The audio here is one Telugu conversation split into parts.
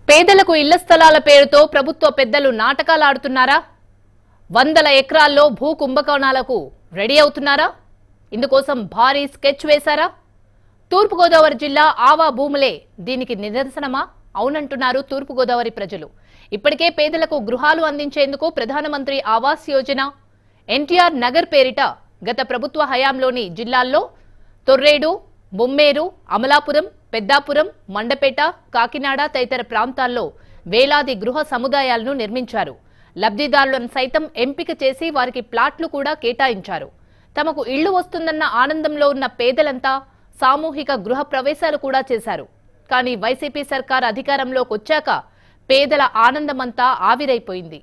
పేదలకు ఇళ్ల స్థలాల పేరుతో ప్రభుత్వ పెద్దలు నాటకాలు ఆడుతున్నారా వందల ఎకరాల్లో భూ కుంభకోణాలకు రెడీ అవుతున్నారా ఇందుకోసం భారీ స్కెచ్ వేశారా తూర్పుగోదావరి జిల్లా ఆవా భూములే దీనికి నిదర్శనమా అవునంటున్నారు తూర్పుగోదావరి ప్రజలు ఇప్పటికే పేదలకు గృహాలు అందించేందుకు ప్రధానమంత్రి ఆవాస్ యోజన ఎన్టీఆర్ నగర్ పేరిట గత ప్రభుత్వ హయాంలోని జిల్లాల్లో తొర్రేడు బొమ్మేరు అమలాపురం పెద్దాపురం మండపేట కాకినాడ తదితర ప్రాంతాల్లో వేలాది గృహ సముదాయాలను నిర్మించారు లబ్ధిదారులను సైతం ఎంపిక చేసి వారికి ప్లాట్లు కూడా కేటాయించారు తమకు ఇళ్లు వస్తుందన్న ఆనందంలో ఉన్న పేదలంతా సామూహిక గృహ ప్రవేశాలు కూడా చేశారు కానీ వైసీపీ సర్కార్ అధికారంలోకి వచ్చాక పేదల ఆనందమంతా ఆవిరైపోయింది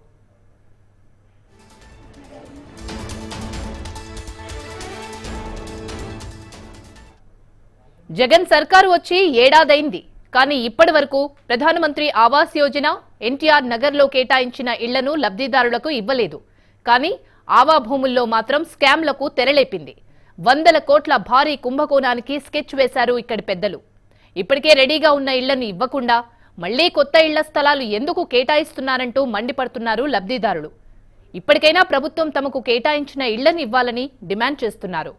జగన్ సర్కారు వచ్చి ఏడాదైంది కానీ ఇప్పటి వరకు ప్రధానమంత్రి ఆవాస్ యోజన ఎన్టీఆర్ నగర్లో కేటాయించిన ఇళ్లను లబ్ధిదారులకు ఇవ్వలేదు కానీ ఆవా భూముల్లో మాత్రం స్కామ్లకు తెరలేపింది వందల కోట్ల భారీ కుంభకోణానికి స్కెచ్ వేశారు ఇక్కడి పెద్దలు ఇప్పటికే రెడీగా ఉన్న ఇళ్లను ఇవ్వకుండా మళ్లీ కొత్త ఇళ్ల స్థలాలు ఎందుకు కేటాయిస్తున్నారంటూ మండిపడుతున్నారు లబ్ధిదారులు ఇప్పటికైనా ప్రభుత్వం తమకు కేటాయించిన ఇళ్లను ఇవ్వాలని డిమాండ్ చేస్తున్నారు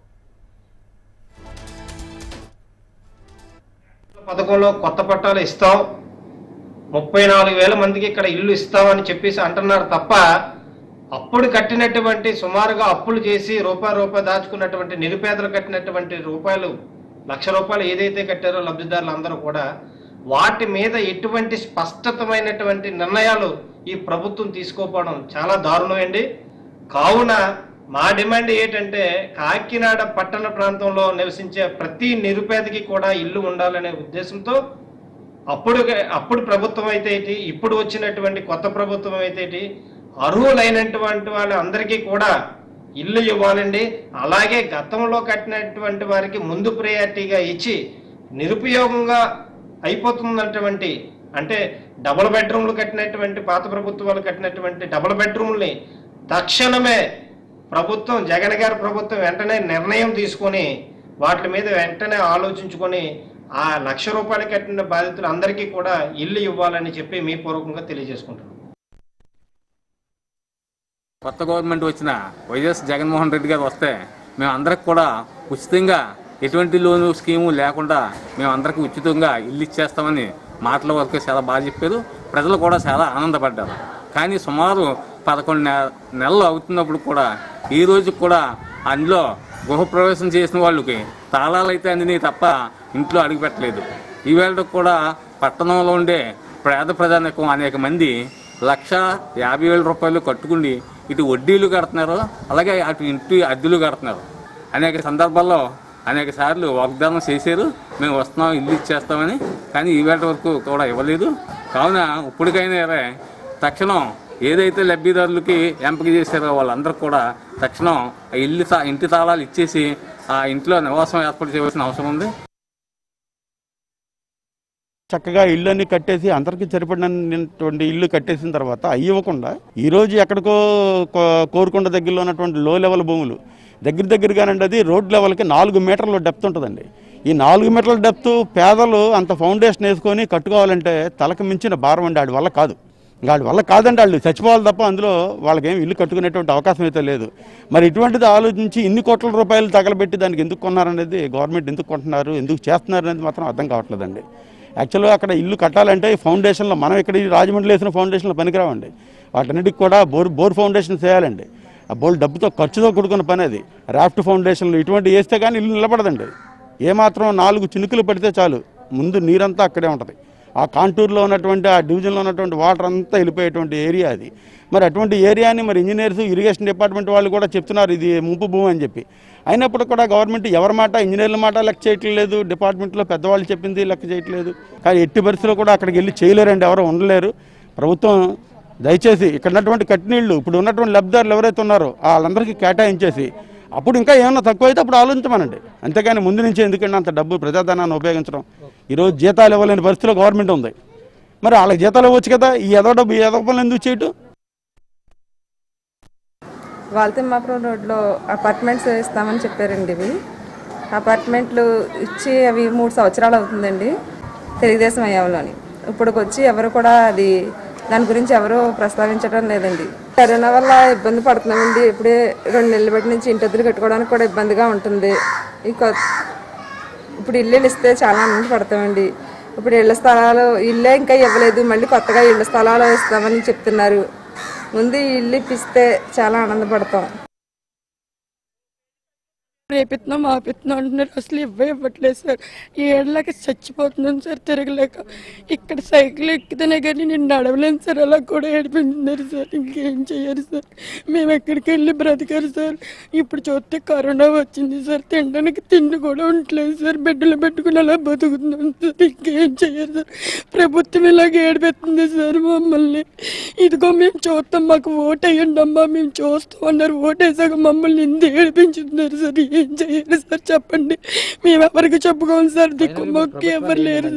పథకంలో కొత్త పట్టాలు ఇస్తాం ముప్పై నాలుగు వేల మందికి ఇక్కడ ఇల్లు ఇస్తామని చెప్పేసి అంటున్నారు తప్ప అప్పుడు కట్టినటువంటి సుమారుగా అప్పులు చేసి రూపాయి రూపాయి దాచుకున్నటువంటి నిరుపేదలు కట్టినటువంటి రూపాయలు లక్ష రూపాయలు ఏదైతే కట్టారో లబ్ధిదారులు అందరూ కూడా వాటి మీద ఎటువంటి స్పష్టతమైనటువంటి నిర్ణయాలు ఈ ప్రభుత్వం తీసుకోకపోవడం చాలా దారుణం అండి కావున మా డిమాండ్ ఏంటంటే కాకినాడ పట్టణ ప్రాంతంలో నివసించే ప్రతి నిరుపేదకి కూడా ఇల్లు ఉండాలనే ఉద్దేశంతో అప్పుడు అప్పుడు ప్రభుత్వం అయితే ఏంటి ఇప్పుడు వచ్చినటువంటి కొత్త ప్రభుత్వం అయితే ఏంటి అర్హులైనటువంటి వాళ్ళందరికీ కూడా ఇల్లు ఇవ్వాలండి అలాగే గతంలో కట్టినటువంటి వారికి ముందు ప్రయారిటీగా ఇచ్చి నిరుపయోగంగా అయిపోతున్నటువంటి అంటే డబుల్ బెడ్రూమ్లు కట్టినటువంటి పాత ప్రభుత్వాలు కట్టినటువంటి డబుల్ బెడ్రూమ్ని తక్షణమే ప్రభుత్వం జగన్ గారి ప్రభుత్వం వెంటనే నిర్ణయం తీసుకొని వాటి మీద వెంటనే ఆలోచించుకొని ఆ లక్ష రూపాయలు కట్టిన బాధితులు అందరికీ కూడా ఇల్లు ఇవ్వాలని చెప్పి మీ పూర్వకంగా తెలియజేసుకుంటున్నాను కొత్త గవర్నమెంట్ వచ్చిన వైఎస్ జగన్మోహన్ రెడ్డి గారు వస్తే మేము అందరికి కూడా ఉచితంగా ఎటువంటి లోను స్కీము లేకుండా మేము అందరికీ ఉచితంగా ఇల్లు ఇచ్చేస్తామని మాటల వరకు చాలా బాగా చెప్పారు ప్రజలు కూడా చాలా ఆనందపడ్డారు కానీ సుమారు పదకొండు నె- నెలలు అవుతున్నప్పుడు కూడా ఈ రోజు కూడా అందులో గృహప్రవేశం చేసిన వాళ్ళకి తాళాలు అయితే అందినాయి తప్ప ఇంట్లో అడుగుపెట్టలేదు ఈవేళ కూడా పట్టణంలో ఉండే పేద ప్రజానికం అనేక మంది లక్ష యాభై వేల రూపాయలు కట్టుకుని ఇటు వడ్డీలు కడుతున్నారు అలాగే అటు ఇంటి అద్దెలు కడుతున్నారు అనేక సందర్భాల్లో అనేక సార్లు వాగ్దానం చేశారు మేము వస్తున్నాం ఇల్లు ఇచ్చేస్తామని కానీ ఈవేళ వరకు కూడా ఇవ్వలేదు కావున ఇప్పటికైనా సరే తక్షణం ఏదైతే లబ్ధిదారులకి ఎంపిక చేశారో వాళ్ళందరూ కూడా తక్షణం ఆ ఇల్లు తా- ఇంటి తాళాలు ఇచ్చేసి ఆ ఇంట్లో నివాసం ఏర్పాటు చేయవలసిన అవసరం ఉంది చక్కగా ఇల్లు అన్ని కట్టేసి అందరికి సరిపడినటువంటి ఇల్లు కట్టేసిన తర్వాత అవి ఇవ్వకుండా ఈ రోజు ఎక్కడికో కో- కోరుకొండ దగ్గరలో ఉన్నటువంటి లో లెవెల్ భూములు దగ్గర దగ్గరగానండి అది రోడ్ లెవెల్కి నాలుగు మీటర్ల డెప్త్ ఉంటుందండి ఈ నాలుగు మీటర్ల డెప్త్ పేదలు అంత ఫౌండేషన్ వేసుకొని కట్టుకోవాలంటే తలకు మించిన భారం అండి వాడి వల్ల కాదు వాడి వల్ల కాదండి వాళ్ళు చచ్చిపోవాలి తప్ప అందులో వాళ్ళకేం ఇల్లు కట్టుకునేటువంటి అవకాశం అయితే లేదు మరి ఇటువంటిది ఆలోచించి ఇన్ని కోట్ల రూపాయలు తగలబెట్టి దానికి ఎందుకు కొన్నారనేది గవర్నమెంట్ ఎందుకు కొంటున్నారు ఎందుకు చేస్తున్నారు అనేది మాత్రం అర్థం కావట్లేదండి యాక్చువల్గా అక్కడ ఇల్లు కట్టాలంటే ఈ ఫౌండేషన్లో మనం ఇక్కడ ఈ రాజమండ్రిలో వేసిన ఫౌండేషన్లో పనికిరావండి వాటన్నిటికి కూడా బోర్ బోర్ ఫౌండేషన్ చేయాలండి ఆ బోర్ డబ్బుతో ఖర్చుతో కూడుకున్న పని అది రాఫ్ట్ ఫౌండేషన్లు ఇటువంటి వేస్తే కానీ ఇల్లు నిలబడదండి ఏమాత్రం నాలుగు చినుకులు పడితే చాలు ముందు నీరంతా అక్కడే ఉంటుంది ఆ కాంటూర్లో ఉన్నటువంటి ఆ డివిజన్లో ఉన్నటువంటి వాటర్ అంతా వెళ్ళిపోయేటువంటి ఏరియా అది మరి అటువంటి ఏరియాని మరి ఇంజనీర్స్ ఇరిగేషన్ డిపార్ట్మెంట్ వాళ్ళు కూడా చెప్తున్నారు ఇది ముంపు భూమి అని చెప్పి అయినప్పుడు కూడా గవర్నమెంట్ ఎవరి మాట ఇంజనీర్ల మాట లెక్క చేయట్లేదు డిపార్ట్మెంట్లో పెద్దవాళ్ళు చెప్పింది లెక్క చేయట్లేదు కానీ ఎట్టి పరిస్థితుల్లో కూడా అక్కడికి వెళ్ళి చేయలేరండి ఎవరు ఉండలేరు ప్రభుత్వం దయచేసి ఇక్కడ ఉన్నటువంటి కట్టినీళ్ళు ఇప్పుడు ఉన్నటువంటి లబ్ధిదారులు ఎవరైతే ఉన్నారో వాళ్ళందరికీ కేటాయించేసి అప్పుడు ఇంకా ఏమన్నా తక్కువ అయితే అప్పుడు ఆలోచించమనండి అంతేగాని ముందు నుంచి ఎందుకంటే అంత డబ్బు ప్రజాధనాన్ని ఉపయోగించడం ఈరోజు జీతాలు ఇవ్వలేని పరిస్థితిలో గవర్నమెంట్ ఉంది మరి వాళ్ళకి జీతాలు ఇవ్వచ్చు కదా ఈ ఎదో డబ్బు ఈ ఎదో పనులు ఎందుకు చేయటం వాల్తిమ్మాపురం రోడ్లో అపార్ట్మెంట్స్ ఇస్తామని చెప్పారండి ఇవి అపార్ట్మెంట్లు ఇచ్చి అవి మూడు సంవత్సరాలు అవుతుందండి తెలుగుదేశం అయ్యాలోని ఇప్పటికి వచ్చి ఎవరు కూడా అది దాని గురించి ఎవరు ప్రస్తావించడం లేదండి కరోనా వల్ల ఇబ్బంది పడుతున్నామండి ఇప్పుడే రెండు నెలల బట్టి నుంచి ఇంటి ఎదురు కట్టుకోవడానికి కూడా ఇబ్బందిగా ఉంటుంది ఈ కొ- ఇప్పుడు ఇల్లు ఇస్తే చాలా ఆనంద పడతామండి ఇప్పుడు ఇళ్ల స్థలాలు ఇల్లే ఇంకా ఇవ్వలేదు మళ్ళీ కొత్తగా ఇళ్ల స్థలాలు ఇస్తామని చెప్తున్నారు ముందు ఈ ఇల్లు ఇప్పిస్తే చాలా ఆనందపడతాం రేపిస్తున్నాం ఆపిస్తున్నాం అంటున్నారు అసలు ఇవ్వ ఇవ్వట్లేదు సార్ ఈ ఏళ్ళకి చచ్చిపోతున్నాను సార్ తిరగలేక ఇక్కడ సైకిల్ ఎక్కితేనే కానీ నేను నడవలేను సార్ అలా కూడా ఏడిపించినారు సార్ ఇంకేం చెయ్యాలి సార్ మేము ఎక్కడికి వెళ్ళి బ్రతికారు సార్ ఇప్పుడు చూస్తే కరోనా వచ్చింది సార్ తినడానికి తిండి కూడా ఉండట్లేదు సార్ బిడ్డలు పెట్టుకుని అలా బతుకుతున్నాం సార్ ఇంకేం చెయ్యాలి సార్ ప్రభుత్వం ఇలాగ ఏడిపెత్తుంది సార్ మమ్మల్ని ఇదిగో మేము చూస్తాం మాకు ఓటు వేయండి అమ్మా మేము చూస్తాం అన్నారు ఓటు వేసాక మమ్మల్ని ఇంత ఏడిపించుతున్నారు సార్ ఏం చేయాలి సార్ చెప్పండి మేము ఎవరికి చెప్పుకోము సార్ దిక్కు మొక్కి ఎవరు లేరు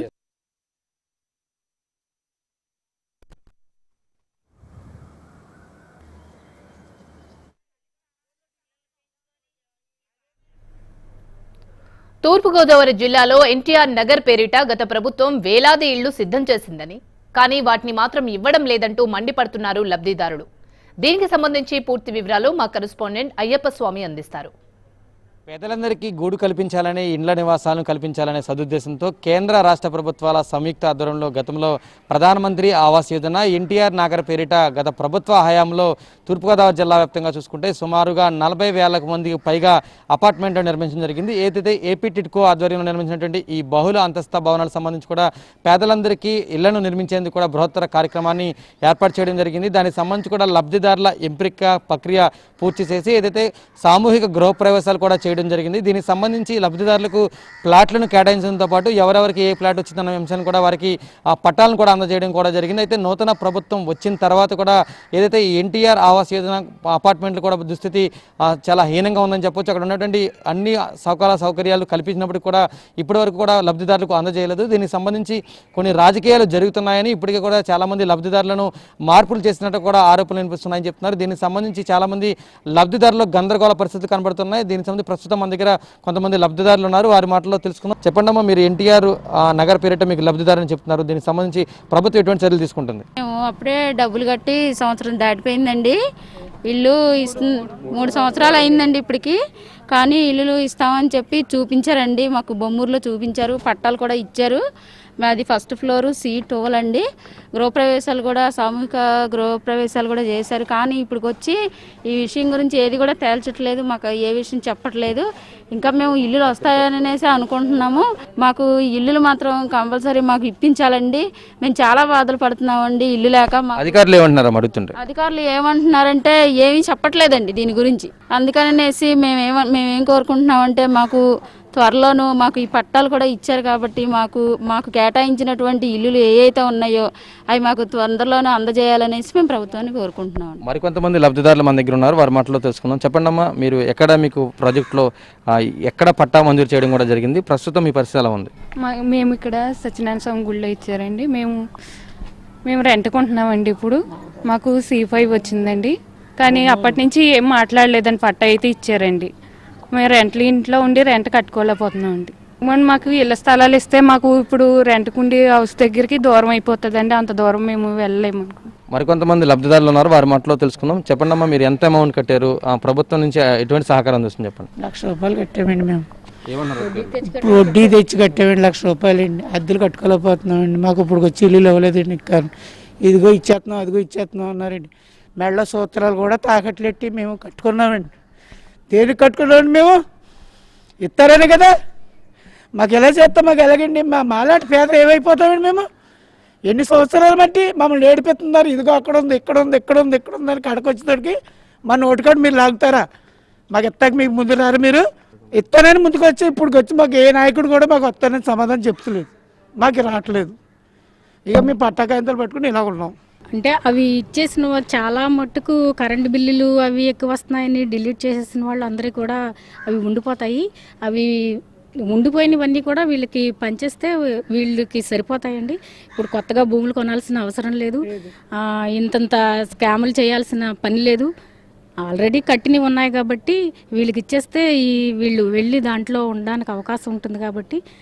తూర్పుగోదావరి జిల్లాలో ఎన్టీఆర్ నగర్ పేరిట గత ప్రభుత్వం వేలాది ఇళ్లు సిద్ధం చేసిందని కానీ వాటిని మాత్రం ఇవ్వడం లేదంటూ మండిపడుతున్నారు లబ్ధిదారులు దీనికి సంబంధించి పూర్తి వివరాలు మా కరెస్పాండెంట్ అయ్యప్ప స్వామి అందిస్తారు పేదలందరికీ గూడు కల్పించాలని ఇండ్ల నివాసాలను కల్పించాలనే సదుద్దేశంతో కేంద్ర రాష్ట్ర ప్రభుత్వాల సంయుక్త ఆధ్వర్యంలో గతంలో ప్రధానమంత్రి ఆవాస్ యోజన ఎన్టీఆర్ నాగర్ పేరిట గత ప్రభుత్వ హయాంలో తూర్పుగోదావరి జిల్లా వ్యాప్తంగా చూసుకుంటే సుమారుగా నలభై వేలకు మందికి పైగా అపార్ట్మెంట్లు నిర్మించడం జరిగింది ఏదైతే ఏపీ టిట్కో ఆధ్వర్యంలో నిర్మించినటువంటి ఈ బహుళ అంతస్తు భవనాలకు సంబంధించి కూడా పేదలందరికీ ఇళ్లను నిర్మించేందుకు కూడా బృహత్తర కార్యక్రమాన్ని ఏర్పాటు చేయడం జరిగింది దానికి సంబంధించి కూడా లబ్ధిదారుల ఎంపిక ప్రక్రియ పూర్తి చేసి ఏదైతే సామూహిక గృహ ప్రవేశాలు కూడా చేయడం జరిగింది దీనికి సంబంధించి లబ్ధిదారులకు ప్లాట్లను కేటాయించడంతో పాటు ఎవరెవరికి ఏ ప్లాట్ వచ్చిందన్న అంశాన్ని కూడా వారికి ఆ పట్టాలను కూడా అందజేయడం కూడా జరిగింది అయితే నూతన ప్రభుత్వం వచ్చిన తర్వాత కూడా ఏదైతే ఈ ఎన్టీఆర్ ఆవాస్ యోజన అపార్ట్మెంట్లు కూడా దుస్థితి ఆ, చాలా హీనంగా ఉందని చెప్పొచ్చు అక్కడ ఉన్నటువంటి అన్ని సౌకర్య సౌకర్యాలు కల్పించినప్పటికీ కూడా ఇప్పటివరకు కూడా లబ్ధిదారులకు అందజేయలేదు దీనికి సంబంధించి కొన్ని రాజకీయాలు జరుగుతున్నాయని ఇప్పటికీ కూడా చాలా మంది లబ్ధిదారులను మార్పులు చేసినట్టు కూడా ఆరోపణలు వినిపిస్తున్నాయని చెప్తున్నారు దీనికి సంబంధించి చాలా మంది లబ్ధిదారులు గందరగోళ పరిస్థితులు కనబడుతున్నాయి దీనికి సంబంధించి ప్రస్తుతం మన దగ్గర కొంతమంది లబ్ధిదారులు ఉన్నారు వారి మాటల్లో తెలుసుకుందాం చెప్పండి అమ్మా మీరు ఎన్టీఆర్ నగర పేరిట మీకు లబ్ధిదారు అని చెప్తున్నారు దీనికి సంబంధించి ప్రభుత్వం ఎటువంటి చర్యలు తీసుకుంటుంది మేము అప్పుడే డబ్బులు కట్టి సంవత్సరం దాటిపోయిందండి ఇల్లు ఇస్తు మూడు సంవత్సరాలు అయిందండి ఇప్పటికి కానీ ఇల్లులు ఇస్తామని చెప్పి చూపించారండి మాకు బొమ్మూరులో చూపించారు పట్టాలు కూడా ఇచ్చారు మాది ఫస్ట్ ఫ్లోర్ సి టోల్ అండి గృహప్రవేశాలు కూడా సామూహిక గృహప్రవేశాలు కూడా చేశారు కానీ ఇప్పటికి వచ్చి ఈ విషయం గురించి ఏది కూడా తేల్చట్లేదు మాకు ఏ విషయం చెప్పట్లేదు ఇంకా మేము ఇల్లులు వస్తాయనేసి అనుకుంటున్నాము మాకు ఈ ఇల్లులు మాత్రం కంపల్సరీ మాకు ఇప్పించాలండి మేము చాలా బాధలు పడుతున్నామండి ఇల్లు లేక మా అధికారులు ఏమంటున్నారు అడుగుతుంటే అధికారులు ఏమంటున్నారంటే ఏమీ చెప్పట్లేదండి దీని గురించి అందుకనేసి మేమేమ మేమేం కోరుకుంటున్నామంటే మాకు త్వరలోను మాకు ఈ పట్టాలు కూడా ఇచ్చారు కాబట్టి మాకు మాకు కేటాయించినటువంటి ఇల్లులు ఏ అయితే ఉన్నాయో అవి మాకు తొందరలోనే అందజేయాలనేసి మేము ప్రభుత్వాన్ని కోరుకుంటున్నాం మరికొంతమంది లబ్ధిదారులు మన దగ్గర ఉన్నారు వారి మాటలో తెలుసుకుందాం చెప్పండి అమ్మా మీరు ఎక్కడ మీకు ప్రాజెక్టులో ఆ, ఎక్కడ పట్టా మంజూరు చేయడం కూడా జరిగింది ప్రస్తుతం మీ పరిస్థితి ఎలా ఉంది మా మేము ఇక్కడ సత్యనారాయణ స్వామి గుళ్ళో ఇచ్చారండి మేము మేము రెంట్కుంటున్నామండి ఇప్పుడు మాకు సి ఫైవ్ వచ్చిందండి కానీ అప్పటి నుంచి ఏం మాట్లాడలేదని పట్ట అయితే ఇచ్చారండి మేము రెంట్ల ఇంట్లో ఉండి రెంట్ కట్టుకోలేకపోతున్నామండి మన మాకు ఇళ్ళ స్థలాలు ఇస్తే మాకు ఇప్పుడు రెంట్కుండి హౌస్ దగ్గరికి దూరం అయిపోతుందండి అంత దూరం మేము వెళ్ళలేము మరికొంతమంది లబ్ధిదారులు ఉన్నారు వారి మాటలో తెలుసుకుందాం చెప్పండి అమ్మా మీరు ఎంత అమౌంట్ కట్టారు ఆ, ప్రభుత్వం నుంచి ఎటువంటి సహకారం అందిస్తుంది చెప్పండి లక్ష రూపాయలు కట్టామండి మేము ఏమన్నారు ఇప్పుడు వడ్డీ తెచ్చి కట్టామండి లక్ష రూపాయలు అండి అద్దెలు కట్టుకోలేకపోతున్నామండి మాకు ఇప్పుడు వచ్చి ఇల్లు ఇవ్వలేదండి ఇంకా ఇదిగో ఇచ్చేస్తున్నాం అదిగో ఇచ్చేస్తున్నాం అన్నారండి మెళ్ళ సూత్రాలు కూడా తాకట్లెట్టి మేము కట్టుకున్నామండి దేనికి కట్టుకున్నామండి మేము ఇస్తారనే కదా మాకు ఎలా చేస్తాం మాకు ఎలాగండి మా మాలాంటి పేదలు ఏమైపోతామండి మేము ఎన్ని సంవత్సరాలు బట్టి మమ్మల్ని ఏడిపిస్తున్నారు ఇదిగో అక్కడ ఉంది ఇక్కడ ఉంది ఇక్కడ ఉంది ఇక్కడ ఉంది అని కడకు వచ్చేటోడికి మా నోటికాడు మీరు లాగుతారా మాకు ఎత్తాక మీకు ముందు రారు మీరు ఇస్తానని ముందుకు వచ్చి ఇప్పుడు వచ్చి మాకు ఏ నాయకుడు కూడా మాకు వస్తానని సమాధానం చెప్తలేదు మాకు రావట్లేదు ఇక మేము పట్టాకాయంతలు పట్టుకుని ఇలా ఉన్నాం అంటే అవి ఇచ్చేసిన వాళ్ళు చాలా మట్టుకు కరెంటు బిల్లులు అవి ఎక్కువ వస్తున్నాయని డిలీట్ చేసేసిన వాళ్ళు అందరికీ కూడా అవి ఉండిపోతాయి అవి ఉండిపోయినవన్నీ కూడా వీళ్ళకి పనిచేస్తే వీళ్ళకి సరిపోతాయండి ఇప్పుడు కొత్తగా భూములు కొనాల్సిన అవసరం లేదు ఆ, ఇంతంత స్కాములు చేయాల్సిన పని లేదు ఆల్రెడీ కట్టినవి ఉన్నాయి కాబట్టి వీళ్ళకి ఇచ్చేస్తే ఈ వీళ్ళు వెళ్ళి దాంట్లో ఉండడానికి అవకాశం ఉంటుంది కాబట్టి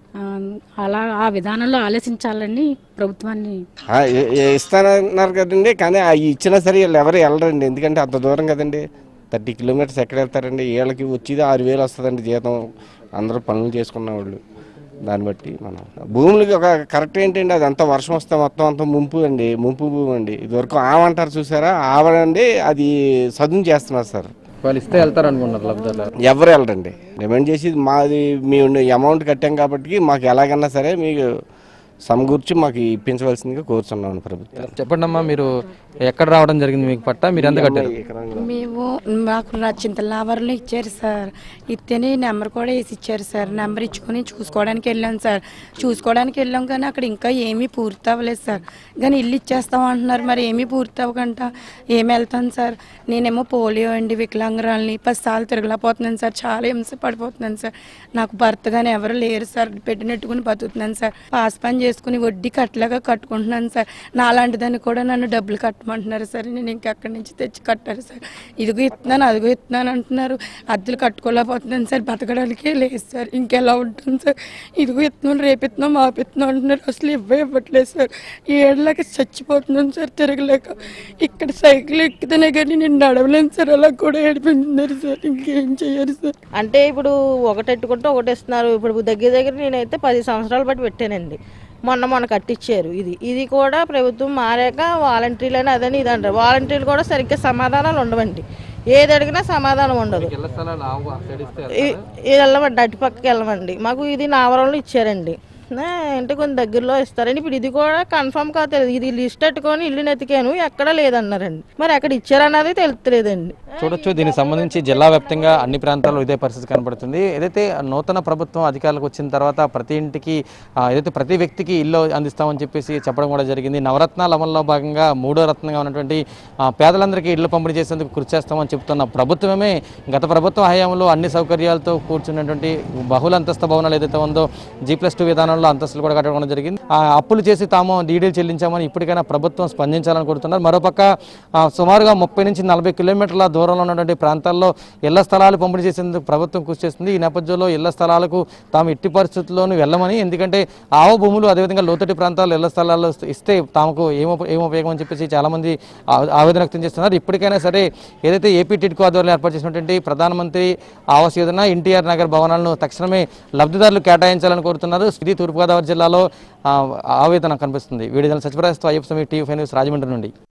ఆ, అలా ఆ విధానంలో ఆలోచించాలని ప్రభుత్వాన్ని ఆ, ఇ- ఇ- ఇస్తానన్నారు కదండి కానీ ఆ ఇచ్చినా సరే వీళ్ళు ఎవరు వెళ్ళరండి ఎందుకంటే అంత దూరం కదండి థర్టీ కిలోమీటర్స్ ఎక్కడ వెళ్తారండి వీళ్ళకి వచ్చేది ఆరు వేలు వస్తుందండి జీతం అందరూ పనులు చేసుకున్న వాళ్ళు దాన్ని బట్టి మనం భూములకి ఒక కరెక్ట్ ఏంటండి అది అంత వర్షం వస్తే మొత్తం అంత ముంపు అండి ముంపు భూమి అండి ఇదివరకు ఆవంటారు చూసారా ఆవండి అది సదును చేస్తున్నారు సార్ వాళ్ళు ఇస్తే వెళ్తారు అనుకుంటున్నారు లబ్ధిదారులు ఎవరు వెళ్ళరండి డిమాండ్ చేసి మాది మేము అమౌంట్ కట్టాం కాబట్టి మాకు ఎలాగన్నా సరే మీకు సమకూర్చి మాకు ఇప్పించవలసిందిగా కోరుతున్నాను ప్రభుత్వం చెప్పండి అమ్మా మీరు ఎక్కడ రావడం జరిగింది మీకు పట్ట మీరు ఎంత కట్టారు మేము మాకు నా చింతలావరంలో ఇచ్చారు సార్ ఇస్తేనే నెంబర్ కూడా వేసి ఇచ్చారు సార్ నెంబర్ ఇచ్చుకొని చూసుకోవడానికి వెళ్ళాం సార్ చూసుకోవడానికి వెళ్ళాం కానీ అక్కడ ఇంకా ఏమీ పూర్తి అవ్వలేదు సార్ కానీ ఇల్లు ఇచ్చేస్తాం అంటున్నారు మరి ఏమీ పూర్తి అవ్వకుండా ఏమి వెళ్తాను సార్ నేనేమో పోలియో అండి వికలాంగురాలని పది సార్లు తిరగలేకపోతున్నాను సార్ చాలా హింస పడిపోతున్నాను సార్ నాకు భర్త కానీ ఎవరు లేరు సార్ పెట్టినట్టుకుని బతుకుతున్నాను సార్ పాస్ పని చేసుకుని వడ్డీ కట్టలాగా కట్టుకుంటున్నాను సార్ నాలాంటి దాన్ని కూడా నన్ను డబ్బులు కట్టమంటున్నారు సార్ నేను ఇంకా అక్కడి నుంచి తెచ్చి కట్టారు సార్ ఇదిగో ఇస్తున్నాను అదిగో ఇస్తున్నాను అంటున్నారు అద్దెలు కట్టుకోలేకపోతున్నాను సార్ బతకడానికే లేదు సార్ ఇంకెలా ఉంటాను సార్ ఇదిగో ఇస్తున్నాను రేపు ఇస్తున్నాం మాపు ఇస్తున్నాం అంటున్నారు అసలు ఇవ్వే ఇవ్వట్లేదు సార్ ఈ ఏళ్ళకి చచ్చిపోతున్నాను సార్ తిరగలేక ఇక్కడ సైకిల్ ఎక్కితేనే కానీ నేను నడవలేను సార్ అలా కూడా ఏడిపించున్నారు సార్ ఇంకేం చేయాలి సార్ అంటే ఇప్పుడు ఒకటెట్టుకుంటే ఒకటి ఇస్తున్నారు ఇప్పుడు దగ్గర దగ్గర నేనైతే పది సంవత్సరాలు బట్టి పెట్టానండి మొన్న మొన్న కట్టించారు ఇది ఇది కూడా ప్రభుత్వం మారాక వాలంటీర్లు అని అదని ఇది అంటారు వాలంటీర్లు కూడా సరిగ్గా సమాధానాలు ఉండవండి ఏది అడిగినా సమాధానం ఉండదు ఇళ్ల స్థలాలు ఆవు ఆ సైడ్ ఇస్తే ఈ- ఇది వెళ్ళమండి అటు పక్కకి వెళ్ళమండి మాకు ఇది నావరంలో ఇచ్చారండి ఆ, అంటే కొంచెం దగ్గరలో ఇస్తారండి ఇప్పుడు ఇది కూడా కన్ఫర్మ్ కాదు తెలియదు ఇది లిస్ట్ పెట్టుకొని ఇల్లు నెతికాను ఎక్కడా లేదన్నారండి మరి ఎక్కడ ఇచ్చారన్నది తెలుస్తలేదండి చూడొచ్చు దీనికి సంబంధించి జిల్లా వ్యాప్తంగా అన్ని ప్రాంతాల్లో ఇదే పరిస్థితి కనబడుతుంది ఏదైతే నూతన ప్రభుత్వం అధికారులకు వచ్చిన తర్వాత ప్రతి ఇంటికి ఆ, ఏదైతే ప్రతి వ్యక్తికి ఇల్లు అందిస్తామని చెప్పేసి చెప్పడం కూడా జరిగింది నవరత్నాల అమల్లో భాగంగా మూడో రత్నంగా ఉన్నటువంటి ఆ, పేదలందరికీ ఇల్లు పంపిణీ చేసేందుకు కృషి చేస్తామని చెప్తున్న ప్రభుత్వమే గత ప్రభుత్వ హయాంలో అన్ని సౌకర్యాలతో కూర్చున్నటువంటి బహుళ అంతస్తు భవనాలు ఏదైతే ఉందో జీ ప్లస్ టూ విధానంలో అంతస్తులు కూడా కట్టడం జరిగింది ఆ అప్పులు చేసి తాము డీడీలు చెల్లించామని ఇప్పటికైనా ప్రభుత్వం స్పందించాలని కోరుతున్నారు మరోపక్క ఆ, సుమారుగా ముప్పై నుంచి నలభై కిలోమీటర్ల దూరంలో ఉన్నటువంటి ప్రాంతాల్లో ఇళ్ల స్థలాలు పంపిణీ చేసేందుకు ప్రభుత్వం కృషి చేస్తుంది ఈ నేపథ్యంలో ఇళ్ల స్థలాలకు తాము ఎట్టి పరిస్థితుల్లోనూ వెళ్ళమని ఎందుకంటే ఆవ భూములు అదేవిధంగా లోతటి ప్రాంతాల్లో ఇళ్ల స్థలాలు ఇస్తే తమకు ఏమో ఏం ఉపయోగం అని చెప్పేసి చాలామంది ఆ- ఆవేదన వ్యక్తం చేస్తున్నారు ఇప్పటికైనా సరే ఏదైతే ఏపీ టిడ్కో ఆధ్వర్యంలో ఏర్పాటు చేసినటువంటి ప్రధానమంత్రి ఆవాస్ యోజన ఎన్టీఆర్ నగర్ భవనాలను తక్షణమే లబ్ధిదారులు కేటాయించాలని కోరుతున్నారు ఇది తూర్పుగోదావరి జిల్లాలో ఆ, ఆవేదన కనిపిస్తుంది video Satyaprakash Ayyappa Swamy TV five news Rajahmundry నుండి